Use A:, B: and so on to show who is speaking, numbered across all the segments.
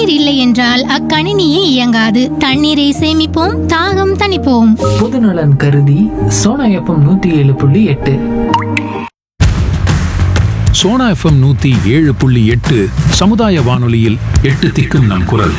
A: தண்ணீர் இல்லை என்றால் அக்கணினியே இயங்காது தண்ணீரை சேமிப்போம் தாகம் தணிப்போம்
B: பொதுநலன் கருதி சோனா எஃப்எம் நூத்தி ஏழு புள்ளி எட்டு
C: சோனா எஃப்எம் நூத்தி ஏழு புள்ளி எட்டு சமுதாய வானொலியில் எட்டு திக்கும் நம் குரல்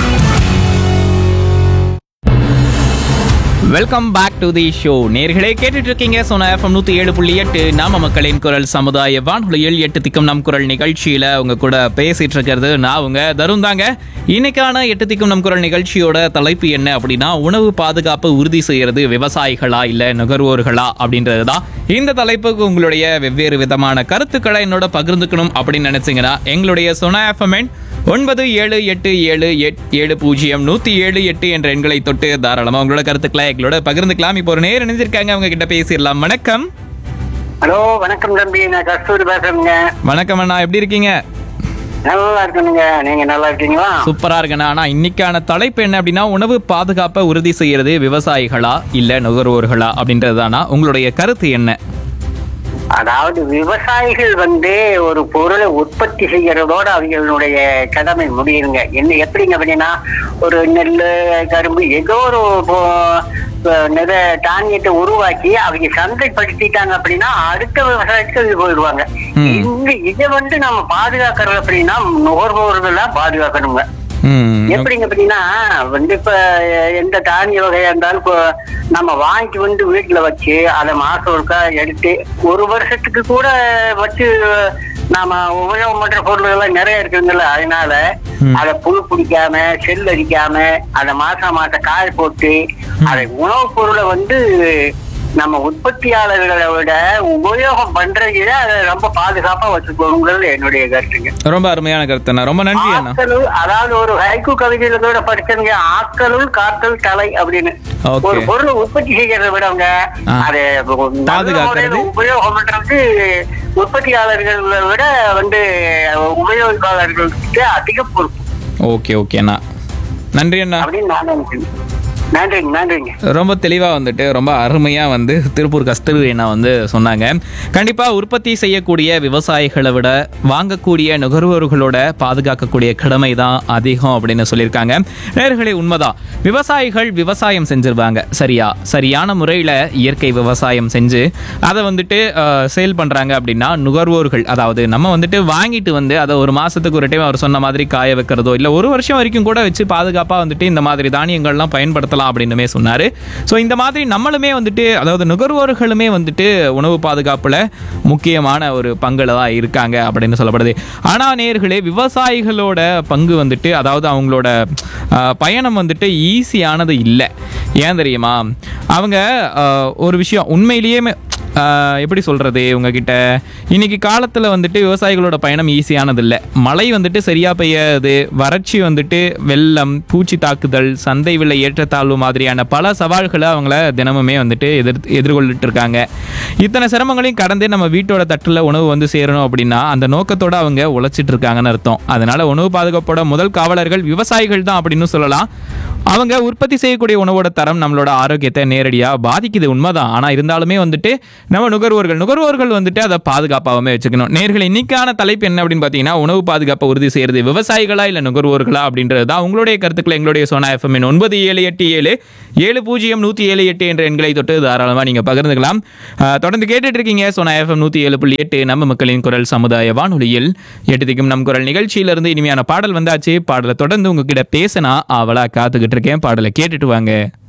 D: welcome back to the show நேர்களே கேட்டுட்டு இருக்கீங்க சோனா எஃப்எம் நூத்தி ஏழு புள்ளி எட்டு நாம மக்களின் குரல் சமுதாய வானொலியில் எட்டு திக்கும் நம் குரல் நிகழ்ச்சியில உங்க கூட பேசிட்டு இருக்கிறது நான் உங்க தருண் தாங்க இன்னைக்கான எட்டு திக்கும் நம் குரல் நிகழ்ச்சியோட தலைப்பு என்ன அப்படின்னா உணவு பாதுகாப்பு உறுதி செய்யறது விவசாயிகளா இல்ல நுகர்வோர்களா அப்படின்றது தான் இந்த தலைப்புக்கு உங்களுடைய வெவ்வேறு விதமான கருத்துக்களை என்னோட பகிர்ந்துக்கணும் அப்படின்னு நினைச்சீங்கன்னா எங்களுடைய சோனா எஃப்எம் ஒன்பது ஏழு எட்டு ஏழு எட் ஏழு பூஜ்ஜியம் நூத்தி ஏழு எட்டு என்ற எண்களை தொட்டு தாராளமா உங்களோட கருத்துக்களை எங்களோட பகிர்ந்துக்கலாம் இப்போ ஒரு நேர் இணைஞ்சிருக்காங்க அவங்க கிட்ட பேசிடலாம் வணக்கம்
E: ஹலோ வணக்கம் தம்பி நான் கஸ்தூரி பேசுறேங்க
D: வணக்கம் அண்ணா எப்படி இருக்கீங்க
E: நல்லா இருக்கணுங்க நீங்க நல்லா இருக்கீங்களா
D: சூப்பரா இருக்கண்ணா ஆனா இன்னைக்கான தலைப்பு என்ன அப்படின்னா உணவு பாதுகாப்பை உறுதி செய்யறது விவசாயிகளா இல்ல நுகர்வோர்களா அப்படின்றதுதானா உங்களுடைய கருத்து என்ன
E: அதாவது விவசாயிகள் வந்து ஒரு பொருளை உற்பத்தி செய்யறதோட அவங்களுடைய கடமை முடியுங்க என்ன எப்படிங்க அப்படின்னா ஒரு நெல் கரும்பு ஏதோ ஒரு பொ- பொ- நிற தானியத்தை உருவாக்கி அவங்க சந்தைப்படுத்திட்டாங்க அப்படின்னா அடுத்த விவசாயத்துக்கு இது போயிடுவாங்க
D: ம்.
E: இந்த இதை வந்து நம்ம பாதுகாக்கிறது அப்படின்னா நுகர்வோர்கள் தான் பாதுகாக்கணுங்க
D: ம்
E: எப்படிங்க அப்படின்னா வந்து இப்ப எந்த தானிய வகையா இருந்தாலும் இப்போ நம்ம வாங்கிட்டு வந்து வீட்டுல வச்சு அதை மாசம் ஒருக்கா எடுத்து ஒரு வருஷத்துக்கு கூட வச்சு நாம உபயோகம் பண்ற பொருள் எல்லாம் நிறைய இருக்குங்கல்ல அதனால அதை புழு பிடிக்காம செல் அடிக்காம அதை மாசம் மாசம் காய போட்டு அதை உணவுப் பொருளை வந்து நம்ம உற்பத்தியாளர்களை விட உபயோகம் பண்றதுல அதை ரொம்ப பாதுகாப்பா வச்சுக்கணுங்கிறது என்னுடைய கருத்துங்க
D: ரொம்ப அருமையான கருத்து அண்ணா ரொம்ப நன்றி அண்ணா
E: ஆக்கலுள் அதாவது ஒரு ஹைக்கு கவிதையில கூட படிச்சவங்க ஆக்கலுள் காத்தல் தலை அப்படின்னு
D: Okay.
E: ஒரு பொருளை உற்பத்தி செய்யறதை விடவங்க
D: ஆ.
E: அதை நல்ல
D: பாதுகாக்கிறது.
E: முறையில உபயோகம் பண்றது உற்பத்தியாளர்களை விட வந்து உபயோகிப்பாளர்களுக்கு அதிக பொறுப்பு
D: ஓகே ஓகே அண்ணா நன்றி அண்ணா
E: அப்படின்னு நான் நினைக்கிறேன் நன்றிங்க நன்றிங்க
D: ரொம்ப தெளிவாக வந்துட்டு ரொம்ப அருமையாக வந்து திருப்பூர் கஸ்தூரி அண்ணா வந்து சொன்னாங்க கண்டிப்பாக உற்பத்தி செய்யக்கூடிய விவசாயிகளை விட வாங்கக்கூடிய நுகர்வோர்களோட பாதுகாக்கக்கூடிய கடமை தான் அதிகம் அப்படின்னு சொல்லியிருக்காங்க நேர்களே உண்மைதான் விவசாயிகள் விவசாயம் செஞ்சிருவாங்க சரியா சரியான முறையில் இயற்கை விவசாயம் செஞ்சு அதை வந்துட்டு சேல் பண்ணுறாங்க அப்படின்னா நுகர்வோர்கள் அதாவது நம்ம வந்துட்டு வாங்கிட்டு வந்து அதை ஒரு மாதத்துக்கு ஒரு டைம் அவர் சொன்ன மாதிரி காய வைக்கிறதோ இல்லை ஒரு வருஷம் வரைக்கும் கூட வச்சு பாதுகாப்பாக வந்துட்டு இந்த மாதிரி தானியங்கள்லாம் பயன்படுத்தலாம் அப்படின்னுமே சொன்னார் ஸோ இந்த மாதிரி நம்மளுமே வந்துட்டு அதாவது நுகர்வோர்களுமே வந்துட்டு உணவு பாதுகாப்பில் முக்கியமான ஒரு பங்குல தான் இருக்காங்க அப்படின்னு சொல்லப்படுது ஆனால் நேர்களே விவசாயிகளோட பங்கு வந்துட்டு அதாவது அவங்களோட ஆஹ், பயணம் வந்துட்டு ஈஸியானது இல்லை ஏன் தெரியுமா அவங்க ஆஹ், ஒரு விஷயம் உண்மையிலேயே ஆஹ் எப்படி சொல்கிறது உங்ககிட்ட இன்னைக்கு காலத்தில் வந்துட்டு விவசாயிகளோட பயணம் ஈஸியானது இல்லை மழை வந்துட்டு சரியாக பெய்யாது வறட்சி வந்துட்டு வெள்ளம் பூச்சி தாக்குதல் சந்தை விலை ஏற்றத்தாழ்வு மாதிரியான பல சவால்களை அவங்கள தினமுமே வந்துட்டு எதிர் எதிர்கொள்ளிட்டு இருக்காங்க இத்தனை சிரமங்களையும் கடந்து நம்ம வீட்டோட தட்டில் உணவு வந்து சேரணும் அப்படின்னா அந்த நோக்கத்தோட அவங்க உழைச்சிட்டு இருக்காங்கன்னு அர்த்தம் அதனால உணவு பாதுகாப்போட முதல் காவலர்கள் விவசாயிகள் தான் அப்படின்னு சொல்லலாம் அவங்க உற்பத்தி செய்யக்கூடிய உணவோட தரம் நம்மளோட ஆரோக்கியத்தை நேரடியாக பாதிக்குது உண்மைதான் ஆனால் இருந்தாலுமே வந்துட்டு நம்ம நுகர்வோர்கள் நுகர்வோர்கள் வந்துட்டு அதை பாதுகாப்பாகவே வச்சுக்கணும் நேர்கள் இன்னைக்கான தலைப்பு என்ன அப்படின்னு பார்த்தீங்கன்னா உணவு பாதுகாப்பை உறுதி செய்யறது விவசாயிகளா இல்லை நுகர்வோர்களா அப்படின்றது தான் உங்களுடைய கருத்துக்களை எங்களுடைய சோனா எஃப்எம் ஒன்பது ஏழு எட்டு ஏழு ஏழு பூஜ்ஜியம் நூற்றி ஏழு எட்டு என்ற எண்களை தொட்டு தாராளமாக நீங்கள் பகிர்ந்துக்கலாம் ஆஹ் தொடர்ந்து கேட்டுட்டு இருக்கீங்க சோனா எஃப்எம் நூற்றி ஏழு புள்ளி எட்டு நம்ம மக்களின் குரல் சமுதாய வானொலியில் எட்டு திக்கும் நம் குரல் நிகழ்ச்சியிலிருந்து இனிமையான பாடல் வந்தாச்சு பாடலை தொடர்ந்து உங்ககிட்ட பேசினா அவளா காத்துக்கிட்டு இருக்கேன் பாடலை கேட்டுட்டு வாங்க